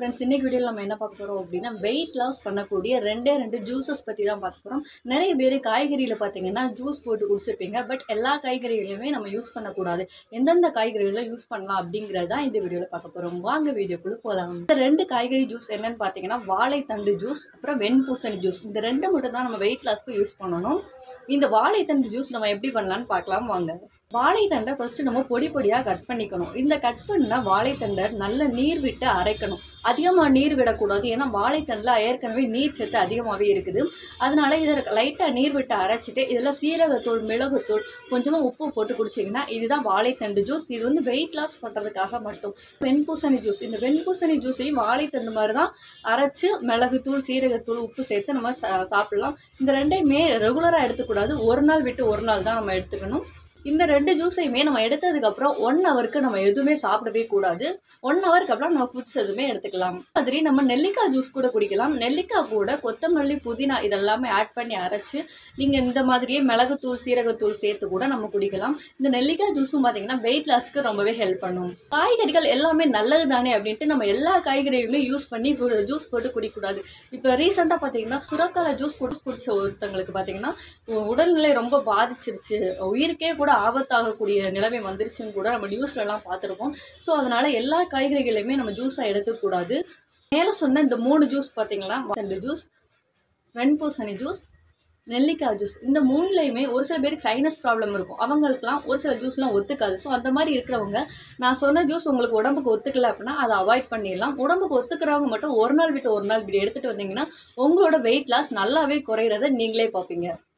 friends இன்னைக்கு வீடியோவில் நம்ம என்ன பார்க்க போகிறோம் அப்படின்னா வெயிட் லாஸ் பண்ணக்கூடிய ரெண்டே ரெண்டு ஜூஸஸ் பற்றி தான் பார்க்க போகிறோம் நிறைய பேர் காய்கறியில் பார்த்தீங்கன்னா ஜூஸ் போட்டு குடிச்சிருப்பீங்க பட் எல்லா காய்கறிகளையுமே நம்ம யூஸ் பண்ணக்கூடாது எந்தெந்த காய்கறிகளை யூஸ் பண்ணலாம் அப்படிங்கிறது தான் இந்த வீடியோவில் பார்க்க போகிறோம் வாங்க வீடியோக்குள்ளே போகலாம் இந்த ரெண்டு காய்கறி ஜூஸ் என்னன்னு பார்த்தீங்கன்னா வாழைத்தண்டு ஜூஸ் அப்புறம் வெண்பூசணி ஜூஸ் இந்த ரெண்டு மட்டும் தான் நம்ம வெயிட் லாஸ்க்கு யூஸ் பண்ணணும் இந்த வாழைத்தண்டு ஜூஸ் நம்ம எப்படி பண்ணலாம்னு பார்க்கலாம் வாங்க வாழைத்தண்டை ஃபஸ்ட்டு நம்ம பொடி பொடியாக கட் பண்ணிக்கணும் இந்த கட் பண்ண வாழைத்தண்டை நல்ல நீர் விட்டு அரைக்கணும் அதிகமாக நீர் விடக்கூடாது ஏன்னா வாழைத்தண்டில் ஏற்கனவே நீர் சத்து அதிகமாகவே இருக்குது அதனால இதை லைட்டாக நீர் விட்டு அரைச்சிட்டு இதில் சீரகத்தூள் மிளகுத்தூள் கொஞ்சமாக உப்பு போட்டு குடிச்சிங்கன்னா இதுதான் வாழைத்தண்டு ஜூஸ் இது வந்து வெயிட் லாஸ் பண்ணுறதுக்காக மட்டும் வெண்பூசணி ஜூஸ் இந்த வெண்பூசணி ஜூஸையும் வாழைத்தண்டு மாதிரி தான் அரைச்சு மிளகுத்தூள் சீரகத்தூள் உப்பு சேர்த்து நம்ம சா- சாப்பிடலாம் இந்த ரெண்டையுமே ரெகுலராக எடுத்துக்கூடாது ஒரு நாள் விட்டு ஒரு நாள் தான் நம்ம எடுத்துக்கணும் இந்த ரெண்டு ஜூஸையுமே நம்ம எடுத்ததுக்கப்புறம் ஒன் ஹவருக்கு நம்ம எதுவுமே சாப்பிடவே கூடாது ஒன் ஹவருக்கு அப்புறம் நம்ம ஃபுட்ஸ் எதுவுமே எடுத்துக்கலாம் மாதிரி நம்ம நெல்லிக்காய் ஜூஸ் கூட குடிக்கலாம் நெல்லிக்காய் கூட கொத்தமல்லி புதினா இதெல்லாமே ஆட் பண்ணி அரைச்சு நீங்கள் இந்த மாதிரியே மிளகுத்தூள் சீரகத்தூள் சேர்த்து கூட நம்ம குடிக்கலாம் இந்த நெல்லிக்காய் ஜூஸும் பார்த்தீங்கன்னா வெயிட் லாஸ்க்கு ரொம்பவே ஹெல்ப் பண்ணும் காய்கறிகள் எல்லாமே நல்லது தானே அப்படின்ட்டு நம்ம எல்லா காய்கறியுமே யூஸ் பண்ணி ஜூஸ் போட்டு குடிக்கக்கூடாது இப்போ ரீசெண்டாக பார்த்தீங்கன்னா சுரக்கால ஜூஸ் குடிச்சு குடிச்ச ஒருத்தங்களுக்கு பார்த்தீங்கன்னா உ- உடல்நிலை ரொம்ப பாதிச்சிருச்சு உயிருக்கே கூட ஆபத்தாகக்கூடிய நிலைமை வந்துருச்சுன்னு கூட நம்ம நியூஸ்லலாம் பார்த்துருப்போம் ஸோ அதனால் எல்லா காய்கறிகளையுமே நம்ம ஜூஸாக எடுத்துக்கூடாது மேலே சொன்ன இந்த மூணு ஜூஸ் பார்த்தீங்களா ரெண்டு ஜூஸ் வெண்பூசணி ஜூஸ் நெல்லிக்காய் ஜூஸ் இந்த மூணுலையுமே ஒரு சில பேருக்கு சைனஸ் ப்ராப்ளம் இருக்கும் அவங்களுக்குலாம் ஒரு சில ஜூஸ்லாம் ஒத்துக்காது ஸோ அந்த மாதிரி இருக்கிறவங்க நான் சொன்ன ஜூஸ் உங்களுக்கு உடம்புக்கு ஒத்துக்கல அப்படின்னா அதை அவாய்ட் பண்ணிடலாம் உடம்புக்கு ஒத்துக்கிறவங்க மட்டும் ஒரு நாள் விட்டு ஒரு நாள் இப்படி எடுத்துகிட்டு வந்தீங்கன்னா உங்களோட வெயிட் லாஸ் நல்லாவே குறையிறத நீங்களே பார்ப்பீங்க